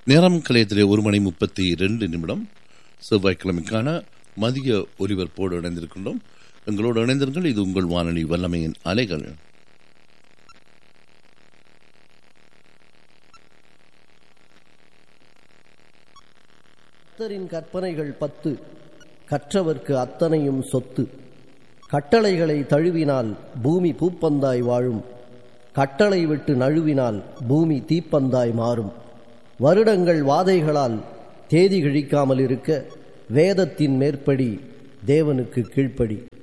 நேரம் கலையத்திலே ஒரு மணி முப்பத்தி ரெண்டு நிமிடம் செவ்வாய்க்கிழமைக்கான மதிய ஒலிபரப்போடு இணைந்திருக்கின்றோம் எங்களோடு இணைந்திருங்கள் இது உங்கள் வானொலி வல்லமையின் அலைகள் கர்த்தரின் கற்பனைகள் பத்து கற்றவர்க்கு அத்தனையும் சொத்து கட்டளைகளை தழுவினால் பூமி பூப்பந்தாய் வாழும் கட்டளை விட்டு நழுவினால் பூமி தீப்பந்தாய் மாறும் வருடங்கள் வாதைகளால் தேதி கிழிக்காமல் இருக்க வேதத்தின் மேற்படி தேவனுக்கு கீழ்ப்படி